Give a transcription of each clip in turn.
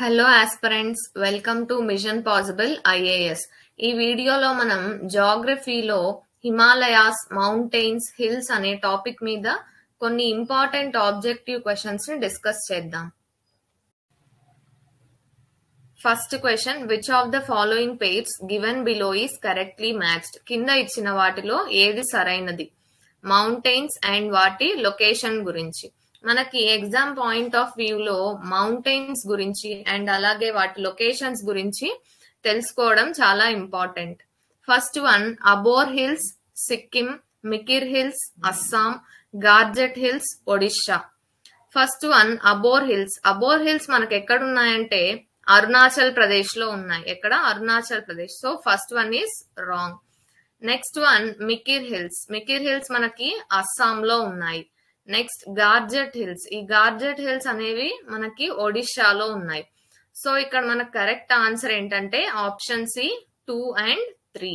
Hello aspirants welcome to mission possible IAS ఈ వీడియోలో మనం జాగ్రఫీలో హిమాలయాస్ మౌంటైన్స్ హిల్స్ అనే టాపిక్ మీద కొన్ని ఇంపార్టెంట్ ఆబ్జెక్టివ్ క్వశ్చన్స్ ని డిస్కస్ చేద్దాం first question which of the following pairs given below is correctly matched కింద ఇచ్చిన వాటిలో ఏది సరైనది మౌంటైన్స్ అండ్ వాటి లొకేషన్ గురించి మనకి ఎగ్జామ్ పాయింట్ ఆఫ్ వ్యూలో మౌంటైన్స్ గురించి అండ్ అలాగే వాటి లొకేషన్స్ గురించి తెలుసుకోవడం చాలా important first one Abor hills Sikkim Mikir hills Assam Garjat hills Odisha first one Abor hills Abor hills మనకి ఎక్కడ ఉన్నాయంటే అరుణాచల్ ప్రదేశ్ లో ఉన్నాయి ఎక్కడ Arunachal Pradesh so first one is wrong next one Mikir hills Mikir hills మనకి అస్సాం లో ఉన్నాయి నెక్స్ట్ గార్జెట్ హిల్స్ ఈ గార్జెట్ హిల్స్ అనేవి మనకి ఒడిషాలో ఉన్నాయి సో ఇక్కడ మనకు కరెక్ట్ ఆన్సర్ ఏంటంటే option C two and three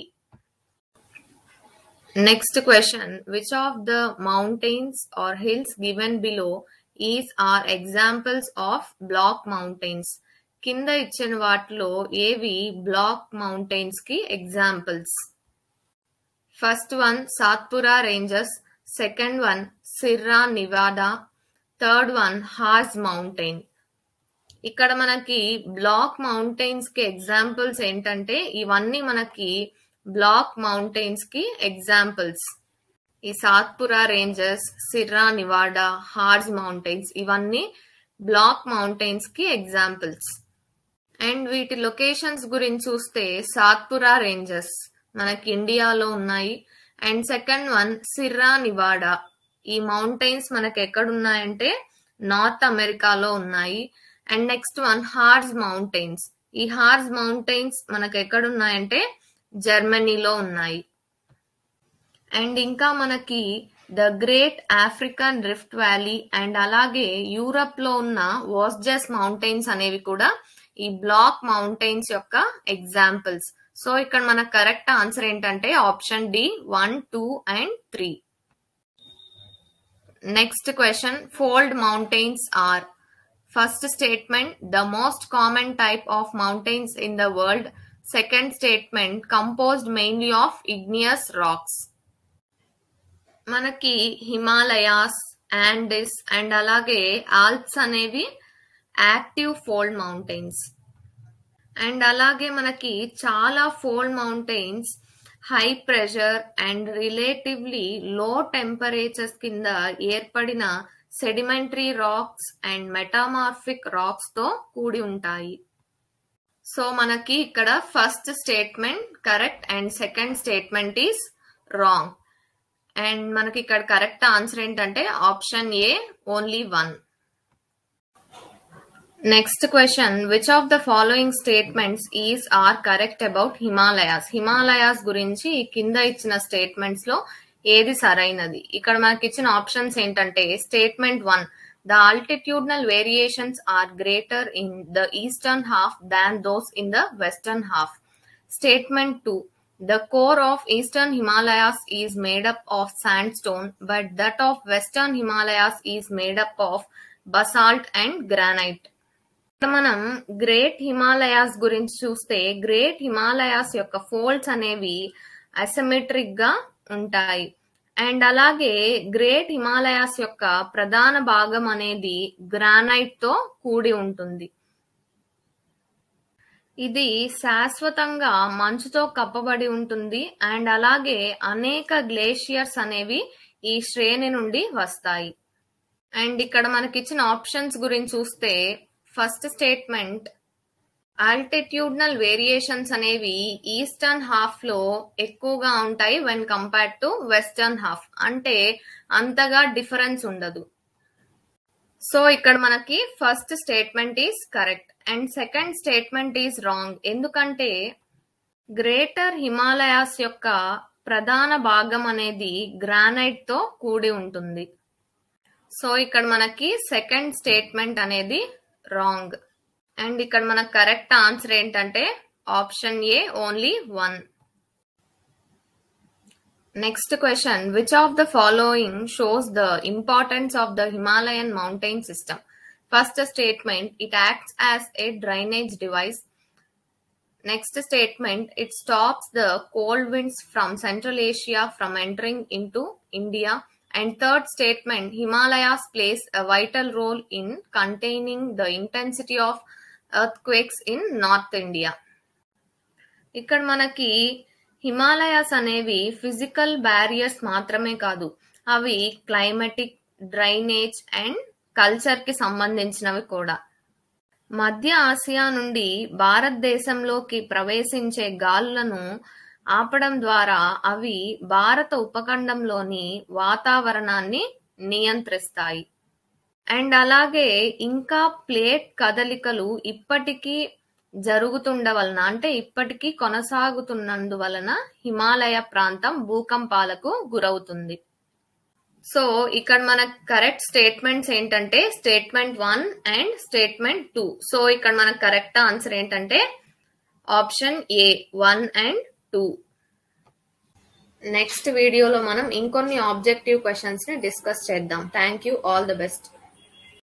next question which of the mountains or hills given below is are examples of block mountains కింద ఇచ్చిన వాటిలో ఏవి బ్లాక్ మౌంటైన్స్ కి examples first one Satpura ranges second one Sierra Nevada third one Harz mountain ఇక్కడ మనకి black mountains కి examples ఏంటంటే ఇవన్నీ మనకి బ్లాక్ మౌంటైన్స్ కి ఎగ్జాంపుల్స్ ఈ Satpura ranges Sierra Nevada Harz mountains ఇవన్నీ బ్లాక్ మౌంటైన్స్ కి ఎగ్జాంపుల్స్ అండ్ వీటి లొకేషన్స్ గురించి చూస్తే సాత్పురా రేంజెస్ మనకి ఇండియాలో ఉన్నాయి and second one Sierra Nevada ఈ మౌంటైన్స్ మనకి ఎక్కడ ఉన్నాయంటే నార్త్ అమెరికాలో ఉన్నాయి and next one Harz mountains ఈ హార్స్ మౌంటైన్స్ మనకి ఎక్కడ ఉన్నాయంటే జర్మనీలో ఉన్నాయి అండ్ ఇంకా మనకి the great African rift valley and అలాగే యూరప్ లో ఉన్న వాస్జెస్ మౌంటైన్స్ అనేవి కూడా ఈ బ్లాక్ మౌంటైన్స్ యొక్క ఎగ్జాంపుల్స్ సో ఇక్కడ మన కరెక్ట్ ఆన్సర్ ఏంటంటే option D one two and three next question fold mountains are first statement the most common type of mountains in the world second statement composed mainly of igneous rocks మనకి Himalayas Andes and అలాగే Alps అనేవి active fold mountains and అలాగే మనకి చాలా fold mountains high pressure and relatively low temperatures కింద ఏర్పడిన sedimentary rocks and metamorphic rocks తో కూడి ఉంటాయి సో మనకి ఇక్కడ first statement correct and second statement is wrong and మనకి ఇక్కడ కరెక్ట్ ఆన్సర్ ఏంటంటే option A only one next question which of the following statements is are correct about Himalayas Himalayas గురించి కింద ఇచ్చిన స్టేట్మెంట్స్ లో ఏది సరైనది ఇక్కడ మనకి ఇచ్చిన ఆప్షన్స్ ఏంటంటే statement one the altitudinal variations are greater in the eastern half than those in the western half statement two The core of eastern Himalayas is made up of sandstone, but that of western Himalayas is made up of basalt and granite. మనం great Himalayas గురించి చూస్తే great Himalayas యొక్క folds అనేవి asymmetric గా ఉంటాయి and అలాగే great Himalayas యొక్క ప్రధాన భాగం అనేది గ్రానైట్ తో కూడి ఉంటుంది ఇది శాశ్వతంగా మంచుతో కప్పబడి ఉంటుంది అండ్ అలాగే అనేక గ్లేషియర్స్ అనేవి ఈ శ్రేణి నుండి వస్తాయి అండ్ ఇక్కడ మనకిచ్చిన ఆప్షన్స్ గురించి చూస్తే ఫస్ట్ స్టేట్మెంట్ ఆల్టిట్యూడ్నల్ వేరియేషన్స్ అనేవి ఈస్టర్న్ హాఫ్ లో ఎక్కువగా ఉంటాయి when compare to western half అంటే అంతగా డిఫరెన్స్ ఉండదు సో ఇక్కడ మనకి first statement is correct and second statement is wrong ఎందుకంటే గ్రేటర్ హిమాలయాస్ యొక్క ప్రధాన భాగం అనేది గ్రానైట్ తో కూడి ఉంటుంది సో ఇక్కడ మనకి సెకండ్ స్టేట్మెంట్ అనేది రాంగ్ అండ్ ఇక్కడ మనకు కరెక్ట్ ఆన్సర్ ఏంటంటే option A only one next question which of the following shows the importance of the Himalayan mountain system first statement it acts as a drainage device next statement it stops the cold winds from central Asia from entering into India and third statement Himalayas plays a vital role in containing the intensity of earthquakes in North India ఇక్కడ మనకి హిమాలయాస్ అనేవి physical barriers మాత్రమే కాదు అవి climatic drainage and culture కి సంబంధించినవి కూడా మధ్య ఆసియా నుండి భారతదేశంలోకి ప్రవేశించే గాలులను ఆపడం ద్వారా అవి భారత ఉపఖండంలోని వాతావరణాన్ని నియంత్రిస్తాయి అండ్ అలాగే ఇంకా ప్లేట్ కదలికలు ఇప్పటికీ జరుగుతుండవలన అంటే ఇప్పటికీ కొనసాగుతున్నందువలన హిమాలయ ప్రాంతం భూకంపాలకు గురవుతుంది సో ఇక్కడ మన కరెక్ట్ స్టేట్మెంట్స్ ఏంటంటే statement one and statement two so ఇక్కడ మన కరెక్ట్ ఆన్సర్ ఏంటంటే option A one and two next వీడియోలో మనం ఇంకొన్ని ఆబ్జెక్టివ్ క్వశ్చన్స్ ని డిస్కస్ చేద్దాం thank you all the best